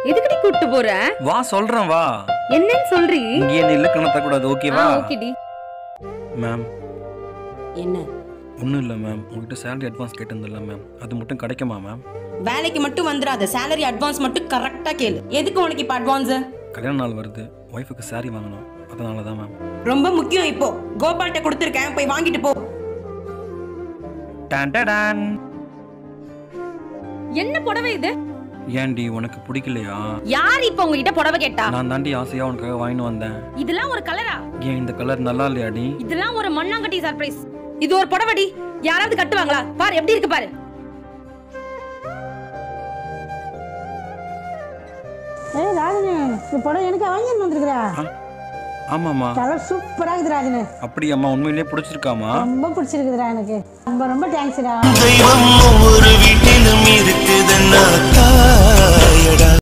எதுக்குடி கூட்டு போற வா சொல்றேன் வா என்னன்னு சொல்றீ இங்கே என்ன இலக்கணத்தை கூடாது ஓகேவா ஓகேடி மேம் என்ன ஒன்றும் இல்லை மேம் உங்ககிட்ட சேலரி அட்வான்ஸ் கேட்டிருந்தில்ல மேம் அது மட்டும் கிடைக்குமா மேம் வேலைக்கு மட்டும் வந்துடாத சேலரி அட்வான்ஸ் மட்டும் கரெக்டா கேளு எதுக்கு உனக்கு இப்போ அட்வான்ஸ் கல்யாண நாள் வருது ஒய்ஃபுக்கு saree வாங்கணும் அதனால தான் மேம் ரொம்ப முக்கியம் இப்போ கோபால்கிட்ட கொடுத்துருக்கேன் போய் வாங்கிட்டு போ டான் டான் என்ன புடவை இது ஏன்டி உனக்கு பிடிக்கலையா யார் இப்ப உங்ககிட்ட புடவை கேட்டா நான் தாண்டி ஆசையா உனக்காக வாங்கிட்டு வந்தேன் இதெல்லாம் ஒரு கலரா ஏன் இந்த கலர் நல்லா இல்லையாடி இதெல்லாம் ஒரு மண்ணாங்கட்டி சர்ப்ரைஸ் இது ஒரு புடவைடி யாராவது கட்டுவாங்களா பாரு எப்படி இருக்கு பாரு ஏய் ராஜனு இந்த படம் எனக்கு வாங்கிட்டு வந்திருக்கிறா ஆ ஆமாம்மா கலர் சூப்பராக இருக்குது ராஜனு அப்படியாம்மா உண்மையிலேயே பிடிச்சிருக்காமா ரொம்ப பிடிச்சிருக்குதுடா எனக்கு ரொம்ப ரொம்ப தேங்க்ஸ்டா தெய்வம் ஒவ்வொரு வீட்டிலும் இருக்குதுன்னா தாயடா